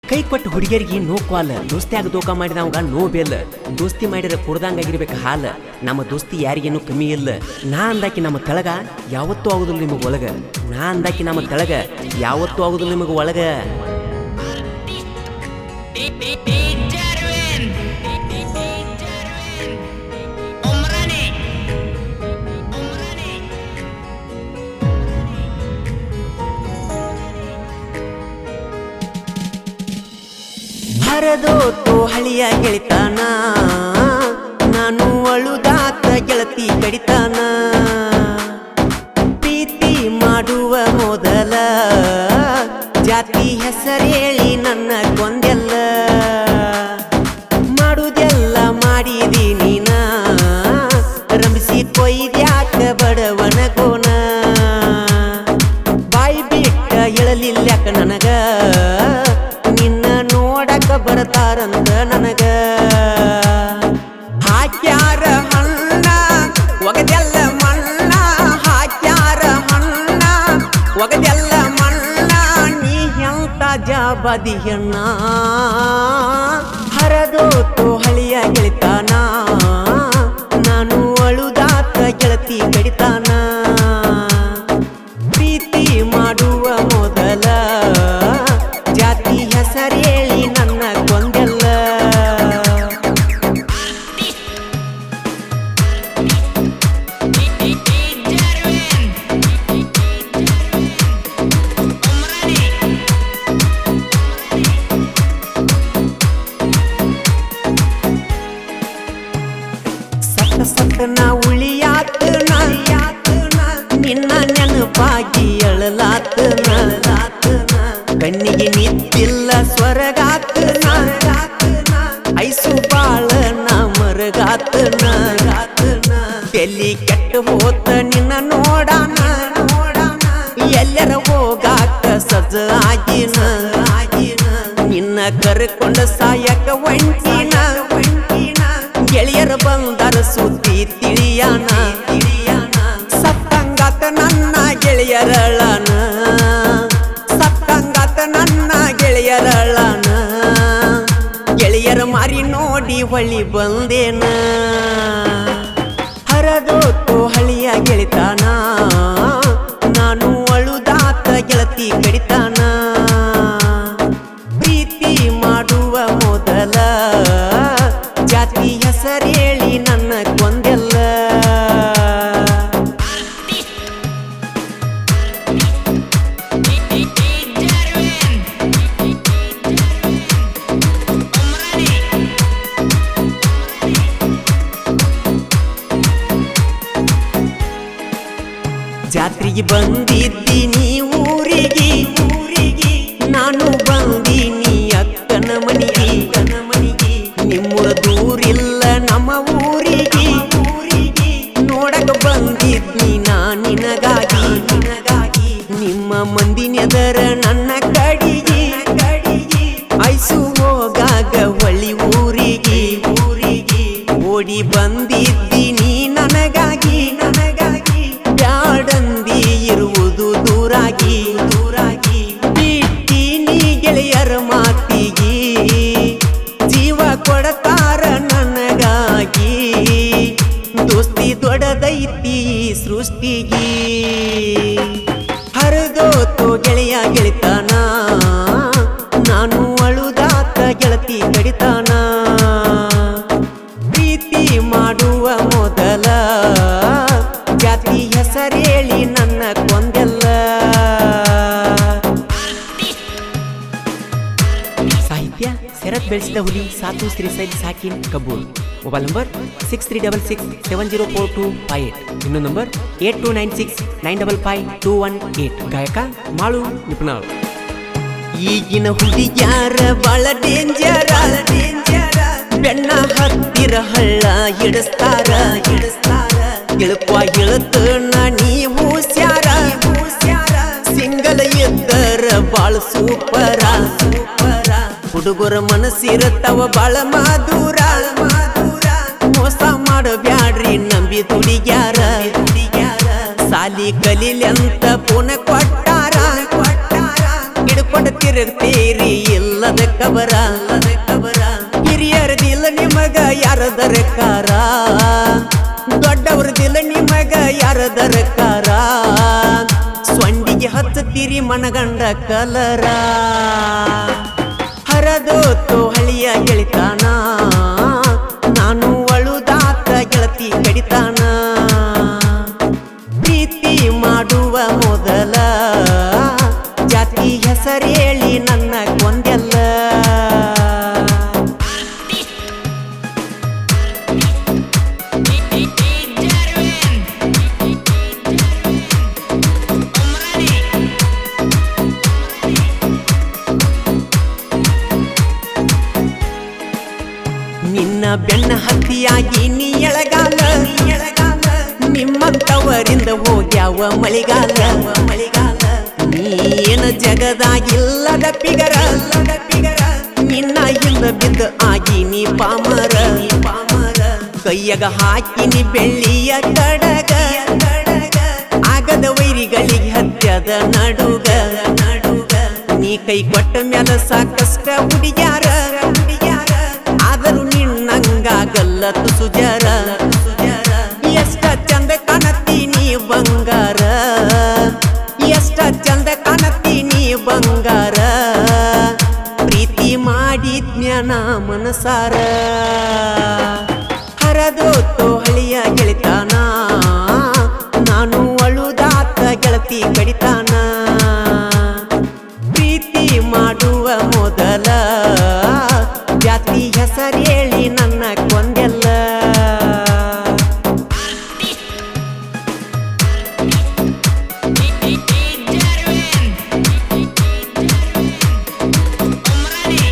ಕೈ ಕೊಟ್ಟ ಹುಡುಗಿಯರಿಗೆ ನೋ ಕ್ವಾಲ್ ದೋಸ್ತಿಯಾಗ ದೋಖ ಮಾಡಿದವಾಗ ನೋ ಬೇಲ್ ದೋಸ್ತಿ ಮಾಡಿದ್ರೆ ಕುಡ್ದಂಗಾಗಿರ್ಬೇಕು ಹಾಲ ನಮ್ಮ ದೋಸ್ತಿ ಯಾರಿಗೇನು ಕಮ್ಮಿ ಇಲ್ಲ ನಾ ಅಂದಾಕಿ ನಮ್ಮ ತೆಳಗ ಯಾವತ್ತೂ ಆಗುದಿಲ್ಲ ನಿಮಗೆ ಒಳಗ ನಾ ಅಂದಾಕಿ ನಮ್ಮ ತೆಳಗ ಯಾವತ್ತೂ ಆಗುದಿಲ್ಲ ನಿಮಗೆ ಒಳಗ Jarwin Umrani Umrani ಹರದೋತು ಹಳಿಯ ಗೆಳಿತಾನ ನಾನು ಅಳುದಾತ ಗೆಳತಿ ಕಡಿತಾನ ಪ್ರೀತಿ ಮಾಡುವ ಮೊದಲ ಜಾತಿ ಹೆಸರೇಳಿ ನನ್ನ ಕೊಂದೆಲ್ಲ ಮಾಡುದೆಲ್ಲ ಮಾಡಿದಿ ನೀನ ರಂಭಿಸಿ ಕೊಯ್ದ್ಯಾಕ ಬಡವನ ಗೋನ ಬಾಯಿ ಬಿಟ್ಟ ಇಳಲಿಲ್ಯಾಕ ನನಗ ನಿನ್ನ ನೋಡಕ ಬರ್ತಾರಂತ ನನಗ ಹಾಕ್ಯಾರ ಹಣ್ಣ ಒಗದೆಲ್ಲ ಮಣ್ಣ ಹಾಕ್ಯಾರ ಹಣ್ಣ ಒಗದೆಲ್ಲ ಮಣ್ಣ ನೀ ಎಂತ ಜಾಬದಿ ಹೆಣ್ಣ ಹರದೋತು ಹಳಿಯ ಗೆಳಿತಾನ ನಾನು ಅಳುದಾತ ಗೆಳತಿ ಕಡಿತಾನ ಪ್ರೀತಿ ಮಾಡುವ ಮೊದಲ ಜಾತಿ ಹೆಸರೇಳಿ ನನ್ನ ಕೊಂದೆಲ್ಲ Jarwin Umrani ಸತ್ತ ಸತ್ತ ನಾ ಉಳಿಯಾತ ನಾ ನಿನ್ನ ನೆನಪಾಗಿ ಅಳಲಾತ ಕಣ್ಣಿಗೆ ನಿತ್ತಿಲ್ಲ ಸ್ವರಗಾತ ಐಸು ಬಾಳ ನಾ ಮರಗಾತ ಎಲ್ಲಿ ಕೆಟ್ಟ ಹೋತ ನಿನ್ನ ನೋಡಾನ ಎಲ್ಲರ ಹೋಗಾಕ ಸಜ ಆಗಿನ ನಿನ್ನ ಕರ್ಕೊಂಡ ಸಾಯಕ ಒಂಟಿನ ಗೆಳೆಯರ ಬಂದರ ಸುದ್ದಿ ತಿಳಿಯಾನ ಸತ್ತಂಗಾತ ನನ್ನ ಗೆಳೆಯರಳನ ಸತ್ತಂಗಾತ ನನ್ನ ಗೆಳೆಯರಳನ ಗೆಳೆಯರ ಮಾರಿ ನೋಡಿ ಹೊಳಿ ಬಂದೇನ ಹರದೋತು ಹಳಿಯ ಗೆಳಿತಾನ ನಾನು ಅಳುದಾತ ಗೆಳತಿ ಕಡಿತಾನ ಪ್ರೀತಿ ಮಾಡುವ ಮೊದಲ ಜಾತಿ ಹೆಸರೇಳಿ ನನ್ನ ಕೊಂದೆಲ್ಲ Jarwin Umrani ಜಾತ್ರೆಗೆ ಬಂದಿದ್ದೀನಿ ಊರಿಗೆ ಊರಿಗೆ ನಾನು ಬಂದೀನಿ ಅಕ್ಕನ ಮನಿಗೆ ಅಕ್ಕನ ಮನಿಗೆ ನಿಮ್ಮೂರ ದೂರಿಲ್ಲ ನಮ್ಮ ಊರಿಗೆ ಊರಿಗೆ ನೋಡಕ ಬಂದಿದ್ನಿ ನಾ ನಿನಗಾಗಿ ನಿನಗಾಗಿ ನಿಮ್ಮ ಮಂದಿನೆದರ ನನ್ನ ಕಡಿಗೆ ಕಡಿಗೆ ಐಸು ಹೋಗಾಗ ಹೊಳಿ ಊರಿಗೆ ಊರಿಗೆ ಓಡಿ ಬಂದಿದ್ದೀನಿ ನನಗಾಗಿ ನನಗಾಗಿ ಬ್ಯಾಡಂದಿ ಇರುವುದು ದೂರಾಗಿ ದೂರಾಗಿ ಬಿಟ್ಟೀನಿ ಗೆಳೆಯರ ಮಾತಿಗೆ ಜೀವ ಕೊಡತಾರ ನನಗಾಗಿ ದೋಸ್ತಿ ದೊಡ್ಡದೈತಿ ಈ ಸೃಷ್ಟಿಗೆ ಹರಿದೋತು ಗೆಳೆಯ ಗೆಳಿತಾನ ನಾನು ಅಳುದಾತ ಗೆಳತಿ ಕಡಿತಾನ ಪ್ರೀತಿ ಮಾಡುವ ಮೊದಲ ಜಾತಿ ಹೆಸರೇಳಿ ನನ್ನ ಕೊಂದೆಲ್ಲ ಸಾಹಿತ್ಯ ಶರತ್ ಬೆಳೆಸಿದ ಹುಲಿ ಸಾತು ಶ್ರೀಸೈಲ್ ಸಾಕಿನ್ ಕಬೂಲ್ mobile number six three double six seven zero four two five eight ಇನ್ನೊಂದು number eight two nine six nine double five two one eight ಗಾಯಕ ಮಾಳು ನಿಪುಣಾಳ್ ಈಗಿನ ಹುಡುಗ್ಯಾರ ಬಾಳ ಡೇಂಜರ ಡೇಂಜರ ಬೆಣ್ಣ ಹತ್ತಿರ ಹಳ್ಳ ಹಿಡಿಸ್ತಾರ ಹಿಡಿಸ್ತಾರ ಇಳುಕುವ ಇಳುತ್ತು ನೀ ಹೂಸ್ಯಾರ ಹೂಸ್ಯಾರ ಸಿಂಗಲ್ ಇದ್ದರ ಬಾಳ ಸೂಪರ ಸೂಪರ ಹುಡುಗರ ಮನಸ್ಸಿರುತ್ತವ ಬಾಳ ಮಾದೂರ ಮಾದೂರ ಮೋಸ ಮಾಡಬ್ಯಾಡ್ರಿ ನಂಬಿ ದುಡಿಗ್ಯಾರ ದುಡಿಗ್ಯಾರ ಸಾಲಿ ಕಲಿಲಿ ಅಂತ ಪುನ ಕೊಟ್ಟಾರ ಕೊಟ್ಟಾರ ಹಿಡ್ಕೊಂಡ ತಿರುಗ್ತೀರಿ ಇಲ್ಲದ ಕಬರ ಕಬರ ಹಿರಿಯರದಿಲ್ಲ ನಿಮಗ ಯಾರದರ ಕಾರ ದೊಡ್ಡವ್ರದಿಲ್ಲ ನಿಮಗ ಯಾರದರ ಕಾರ ಸ್ವಂಡಿಗೆ ಹತ್ತುತ್ತೀರಿ ಮನಗಂಡ ಕಲರ ಹರದೋತು ಹಳಿಯ ಗೆಳಿತಾನ ನಾನು ಅಳುದಾತ ಗೆಳತಿ ಕಡಿತಾನ ಪ್ರೀತಿ ಮಾಡುವ ಮೊದಲ ಜಾತಿ ಹೆಸರೇಳಿ ನನ್ನ ಕೊಂದೆಲ್ಲ DJ Arvind. Umrani. ನಿನ್ನ ಬೆನ್ನ ಹತ್ತಿಯಾಗಿ ನೀ ಎಳಗಾಲ ಎಳಗಾಲ ನಿಮ್ಮಂತವರಿಂದ ಹೋಗ್ಯಾವ ಮಳಿಗಾಲ ಮಳಿಗಾಲ ನೀನ ಜಗದಾಗಿಲ್ಲದ ಪಿಗರ ಪಿಗರ ನಿನ್ನ ಹಿಂದ ಬಿದ್ದ ಆಗಿ ನೀ ಪಾಮರ ಪಾಮರ ಕೈಯಗ ಹಾಕಿ ನೀ ಬೆಳ್ಳಿಯ ಕಡಗ ಕಡಗ ಆಗದ ವೈರಿಗಳಿಗೆ ಹತ್ಯದ ನಡುಗ ನಡುಗ ನೀ ಕೈ ಕೊಟ್ಟ ಮ್ಯಾಲ ಸಾಕಷ್ಟ ಹುಡುಗ್ಯಾರ ಹುಡುಗ್ಯಾರ ಆದರೂ ನಿನ್ನಂಗಾಗಲ್ಲ ತುಸುಜರ ಎಷ್ಟ ಚಂದ ಕಾಣತ್ತೀನಿ ಬಂಗಾರ ಎಷ್ಟ ಚಂದ ಕಾಣತ್ತೀನಿ ಬಂಗಾರ ಪ್ರೀತಿ ಮಾಡಿದ್ನ್ಯಾನ ಮನಸಾರ ಹರದೋತು ಹಳಿಯ ಗೆಳಿತಾನ ನಾನು ಅಳುದಾತ ಗೆಳತಿ ಕಡಿತಾನ ಪ್ರೀತಿ ಮಾಡುವ ಮೊದಲ ಜಾತಿ ಹೆಸರೇಳಿ ನನ್ನ ಕೊಂದೆಲ್ಲ DJ Arvind. Umrani.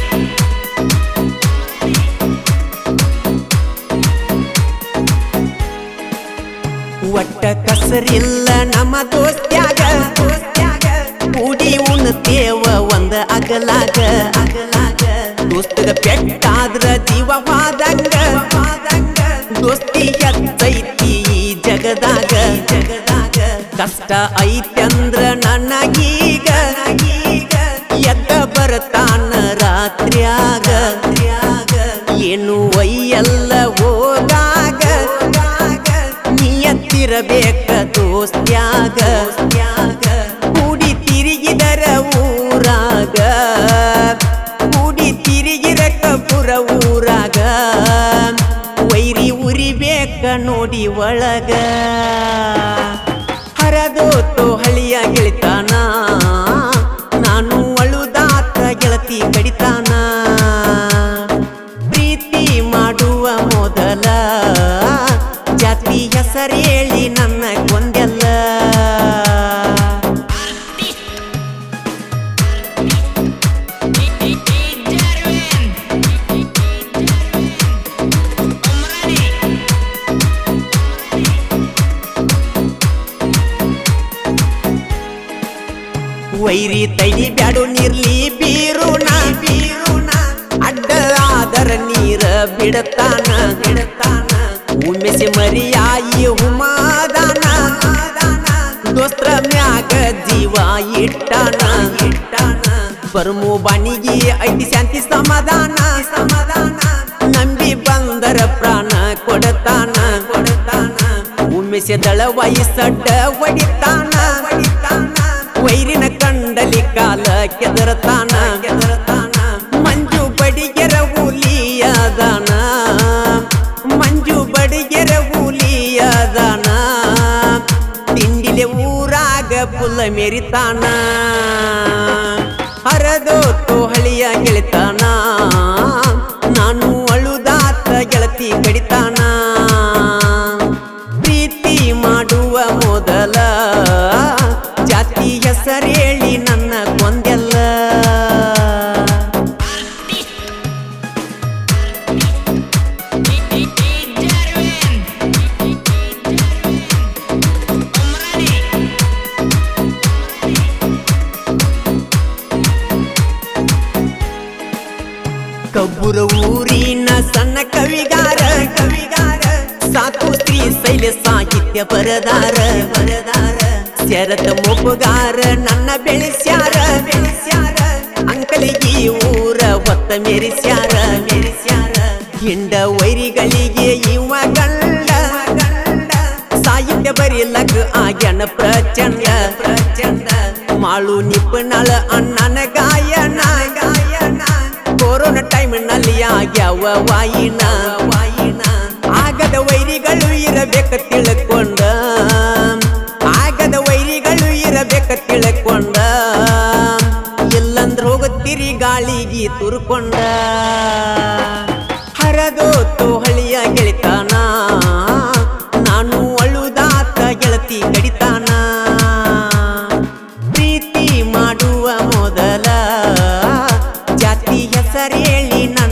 ಒಟ್ಟ ಕಸರಿಲ್ಲ ನಮ್ಮ ದೋಸ್ತ್ಯಾಗ ದೋಸ್ತ್ಯಾಗ ಕೂಡಿ ಉಣ್ತೇವ ಒಂದ ಅಗಲಾಗ ಅಗಲಾಗ ದೋಸ್ತಗ ಪೆಟ್ಟಾದ್ರ ಜೀವ ವಾದಂಗ ವಾದಂಗ ದೋಸ್ತಿ ಹೆಚ್ಚೈತಿ ಈ ಜಗದಾಗ ಜಗದಾಗ ಕಷ್ಟ ಐತ್ಯಂದ್ರ ನನಗೀಗ ಈಗ ಎದ್ದ ಬರತಾನ ರಾತ್ರ್ಯಾಗ ಏನು ಒಯ್ಯಲ್ಲ ಹೋಗಾಗ ನಿಯತ್ತಿರಬೇಕ ದೋಸ್ತ್ಯಾಗ ಕೂಡಿ ತಿರುಗಿದರ ಊರಾಗ ಕೂಡಿ ತಿರುಗಿರಕ ಪುರ ಊರಾಗ ವೈರಿ ಉರಿಬೇಕ ನೋಡಿ ಒಳಗ ಹರದೋತು ಹಳಿಯ ಗೆಳಿತಾನ ನಾನು ಅಳುದಾತ ಗೆಳತಿ ಕಡಿತಾನ ಪ್ರೀತಿ ಮಾಡುವ ಮೊದಲ ಜಾತಿ ಹೆಸರೇಳಿ ನನ್ನ ಕೊಂದೆಲ್ಲ DJ Arvind. Umrani. ವೈರಿ ತೈಡಿ ಬ್ಯಾಡು ನೀರ್ಲಿ ಬೀರುಣ ಬೀರುಣ ಅಡ್ಡ ಆದರ ನೀರ ಬಿಡತಾನ ಬಿಡತಾನ ಉಮ್ಮೆಸಿ ಮರಿಯಾಯಿ ಹುಮಾದಾನ ದೋಸ್ತ್ರ ಮ್ಯಾಗ ಜೀವ ಇಟ್ಟಾನ ಇಟ್ಟಾನ ಬರ್ಮು ಬಾಣಿಗಿ ಐತಿ ಶಾಂತಿ ಸಮಾಧಾನ ಸಮಾಧಾನ ನಂಬಿ ಬಂದರ ಪ್ರಾಣ ಕೊಡತಾನ ಕೊಡತಾನ ಉಮ್ಮೆಸಿ ದಳವಾಯಿ ಸಡ್ಡ ಹೊಡಿತಾನ ಹೊಡಿತಾನ ವೈರಿನ ಕಂಡಲಿ ಕಾಲ ಕೆದರತಾನ ಕೆದರತಾನ ಮಂಜು ಬಡಿಗೆರ ಹುಲಿಯದಾನ ಮಂಜು ಬಡಿಗೆರ ಹುಲಿಯದಾನ ತಿಂಡಿಲೆ ಊರಾಗ ಪುಲ್ಲ ಮೆರಿತಾನ ಹರದೋತು ಹಳಿಯ ಗೆಳಿತಾನ ನಾನು ಅಳುದಾತ ಗೆಳತಿ ಕಡಿತಾನ ಪ್ರೀತಿ ಮಾಡುವ ಮೊದಲ ಜಾತಿ ಹೆಸರೇಳಿ ನನ್ನ ಕೊಂದೆಲ್ಲ DJ Arvind. Umrani. ಕಬ್ಬುರ ಊರಿನ ಸಣ್ಣ ಕವಿಗಾರ ಕವಿಗಾರ ಸಾಕು ಸ್ತ್ರೀ ಶೈಲ ಸಾಹಿತ್ಯ ಬರದಾರ ಬರದಾರ ಶರತ ಮೊಪ್ಪಗಾರ ನನ್ನ ಬೆಳೆಸ್ಯಾರ ಬೆಳೆಸ್ಯಾರ ಅಂಕಲಿಗೆ ಊರ ಹೊತ್ತ ಮೆರಿಸ್ಯಾರ ಮೆರಿಸ್ಯಾರ ಹಿಂಡ ವೈರಿಗಳಿಗೆ ಇವ ಗಂಡ ಗಂಡ ಸಾಹಿತ್ಯ ಬರೀಲಕ್ ಆಗ್ಯಾನ ಪ್ರಚಂಡ ಪ್ರಚಂಡ ಮಾಳು ನಿಪುಣಳ ಅಣ್ಣನ ಗಾಯನ ಗಾಯನ ಕೊರೋನಾ ಟೈಮ್ನಲ್ಲಿ ಆಗ್ಯಾವ ವಾಯಿನ ವಾಯಿನ ಆಗದ ವೈರಿಗಳು ಇರಬೇಕ ತಿಳ್ಕೊಂಡ ಆಗದ ವೈರಿಗಳು ಇರಬೇಕ ತಿಳ್ಕೊಂಡ ಇಲ್ಲಂದ್ರ ಹೋಗುತ್ತೀರಿ ಗಾಳಿಗೆ ತುರ್ಕೊಂಡ ಹರದೋತು ಹಳಿಯ ಗೆಳಿತಾನ ನಾನು ಅಳುದಾತ ಗೆಳತಿ ಕಡಿತಾನ ಪ್ರೀತಿ ಮಾಡುವ ಮೊದಲ ಜಾತಿ ಹೆಸರೇಳಿ ನಾ